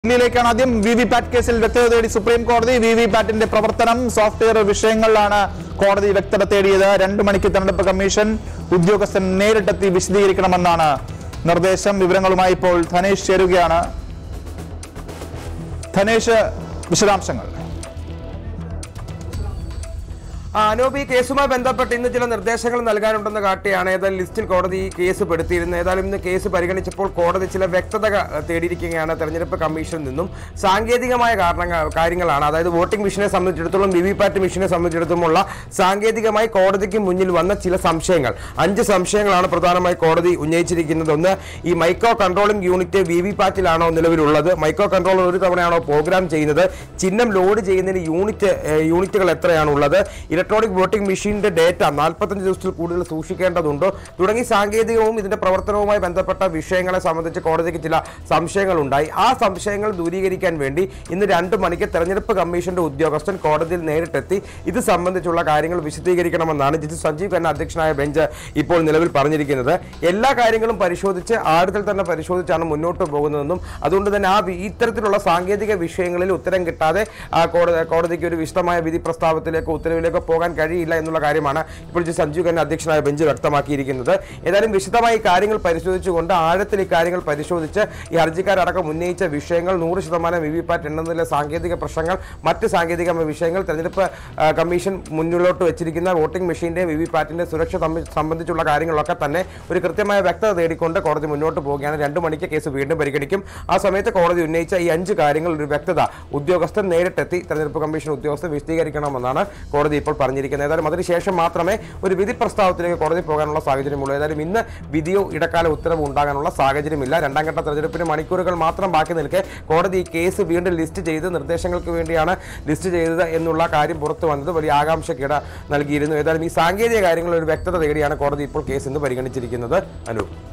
ദില്ലിയിലേക്കാണ് ആദ്യം V V PAT കേസിൽ വ്യക്തത തേടി സുപ്രീം കോടതി വി വി പാറ്റിന്റെ പ്രവർത്തനം സോഫ്റ്റ്വെയർ വിഷയങ്ങളിലാണ് കോടതി വ്യക്തത തേടിയത് രണ്ടു മണിക്ക് തെരഞ്ഞെടുപ്പ് കമ്മീഷൻ ഉദ്യോഗസ്ഥൻ നേരിട്ടെത്തി വിശദീകരിക്കണമെന്നാണ് നിർദ്ദേശം വിവരങ്ങളുമായി ഇപ്പോൾ ധനേഷ് ചേരുകയാണ് ധനേഷ് വിശദാംശങ്ങൾ ആ, അനൂപ് ഈ കേസുമായി ബന്ധപ്പെട്ട് ഇന്ന് ചില നിർദ്ദേശങ്ങൾ നൽകാനുണ്ടെന്ന് കാട്ടിയാണ് ഏതായാലും ലിസ്റ്റിൽ കോടതി ഈ കേസ് പെടുത്തിയിരുന്നത് ഏതായാലും ഇന്ന് കേസ് പരിഗണിച്ചപ്പോൾ കോടതി ചില വ്യക്തത ക- തേടിയിരിക്കുകയാണ് തെരഞ്ഞെടുപ്പ് കമ്മീഷനിൽ നിന്നും സാങ്കേതികമായ കാരണങ്ങൾ കാര്യങ്ങളാണ് അതായത് വോട്ടിംഗ് മെഷീനെ സംബന്ധിച്ചിടത്തോളം വി വി പാറ്റ് മെഷീനെ സംബന്ധിച്ചിടത്തോളമുള്ള സാങ്കേതികമായി കോടതിക്ക് മുന്നിൽ വന്ന ചില സംശയങ്ങൾ അഞ്ച് സംശയങ്ങളാണ് പ്രധാനമായി കോടതി ഉന്നയിച്ചിരിക്കുന്നത് ഒന്ന് ഈ micro controlling unit V V പാറ്റിലാണോ നിലവിലുള്ളത് മൈക്രോ കൺട്രോളർ ഒരു തവണയാണോ പ്രോഗ്രാം ചെയ്യുന്നത് ചിഹ്നം ലോഡ് ചെയ്യുന്നതിന് യൂണിറ്റ് ഏഹ്, യൂണിറ്റുകൾ എത്രയാണുള്ളത് ഇലക്ട്രോണിക് വോട്ടിംഗ് മെഷീന്റെ ഡേറ്റ നാൽപ്പത്തഞ്ച് ദിവസത്തിൽ കൂടുതൽ സൂക്ഷിക്കേണ്ടതുണ്ടോ തുടങ്ങി സാങ്കേതികവും ഇതിന്റെ പ്രവർത്തനവുമായി ബന്ധപ്പെട്ട വിഷയങ്ങളെ സംബന്ധിച്ച് കോടതിക്ക് ചില സംശയങ്ങളുണ്ടായി ആ സംശയങ്ങൾ ദൂരീകരിക്കാൻ വേണ്ടി ഇന്ന് രണ്ട് മണിക്ക് തെരഞ്ഞെടുപ്പ് കമ്മീഷന്റെ ഉദ്യോഗസ്ഥൻ കോടതിയിൽ നേരിട്ടെത്തി ഇത് സംബന്ധിച്ചുള്ള കാര്യങ്ങൾ വിശദീകരിക്കണമെന്നാണ് ജസ്റ്റിസ് സഞ്ജീവ് ഖന്ന അധ്യക്ഷനായ ബെഞ്ച് ഇപ്പോൾ നിലവിൽ പറഞ്ഞിരിക്കുന്നത് എല്ലാ കാര്യങ്ങളും പരിശോധിച്ച് ആഴത്തിൽ തന്നെ പരിശോധിച്ചാണ് മുന്നോട്ട് പോകുന്നതെന്നും അതുകൊണ്ട് തന്നെ ആ വി- ഇത്തരത്തിലുള്ള സാങ്കേതിക വിഷയങ്ങളിൽ ഉത്തരം കിട്ടാതെ ആ കോടതി കോടതിക്ക് ഒരു വിശദമായ വിധി പ്രസ്താവത്തിലേക്കോ ഉത്തരവിലേക്കോ പോകാൻ കഴിയില്ല എന്നുള്ള കാര്യമാണ് ഇപ്പോൾ ജസ്റ്റിസ് സഞ്ജീവ് ഖന്ന അധ്യക്ഷനായ ബെഞ്ച് വ്യക്തമാക്കിയിരിക്കുന്നത് ഏതായാലും വിശദമായി കാര്യങ്ങൾ പരിശോധിച്ചുകൊണ്ട് ആഴത്തിൽ ഈ കാര്യങ്ങൾ പരിശോധിച്ച് ഈ ഹർജിക്കാരടക്കം ഉന്നയിച്ച വിഷയങ്ങൾ നൂറ് ശതമാനം വി വി പാറ്റ് എണ്ണുന്നതിലെ സാങ്കേതിക പ്രശ്നങ്ങൾ മറ്റ് സാങ്കേതിക വിഷയങ്ങൾ തെരഞ്ഞെടുപ്പ് ആ, കമ്മീഷൻ മുന്നിലോട്ട് വെച്ചിരിക്കുന്ന വോട്ടിംഗ് മെഷീന്റെ വി വി പാറ്റിന്റെ സുരക്ഷ തമ്മിൽ സംബന്ധിച്ചുള്ള കാര്യങ്ങളൊക്കെ തന്നെ ഒരു കൃത്യമായ വ്യക്തത തേടിക്കൊണ്ട് കോടതി മുന്നോട്ട് പോവുകയാണ് രണ്ട് മണിക്ക് കേസ് വീണ്ടും പരിഗണിക്കും ആ സമയത്ത് കോടതി ഉന്നയിച്ച ഈ അഞ്ച് കാര്യങ്ങൾ ഒരു വ്യക്തത ഉദ്യോഗസ്ഥൻ നേരിട്ടെത്തി തെരഞ്ഞെടുപ്പ് കമ്മീഷൻ ഉദ്യോഗസ്ഥൻ വിശദീകരിക്കണമെന്നാണ് കോടതി ഇപ്പോൾ പറഞ്ഞിരിക്കുന്നത് ഏതായാലും അതിനുശേഷം മാത്രമേ ഒരു വിധി പ്രസ്താവത്തിലേക്ക് കോടതി പോകാനുള്ള സാഹചര്യമുള്ളൂ ഏതായാലും ഇന്ന് വിധിയോ ഇടക്കാല ഉത്തരവ് ഉണ്ടാകാനുള്ള സാഹചര്യമില്ല രണ്ടാം ഘട്ട തെരഞ്ഞെടുപ്പിന് മണിക്കൂറുകൾ മാത്രം ബാക്കി നിൽക്കെ കോടതി ഈ കേസ് വീണ്ടും ലിസ്റ്റ് ചെയ്ത് നിർദ്ദേശങ്ങൾക്ക് വേണ്ടിയാണ് ലിസ്റ്റ് ചെയ്തത് എന്നുള്ള കാര്യം പുറത്തു വന്നത് വലിയ ആകാംക്ഷയ്ക്കിട നൽകിയിരുന്നു ഏതായാലും ഈ സാങ്കേതിക കാര്യങ്ങളിൽ ഒരു വ്യക്തത തേടിയാണ് കോടതി ഇപ്പോൾ കേസ് ഇന്ന് പരിഗണിച്ചിരിക്കുന്നത് അനു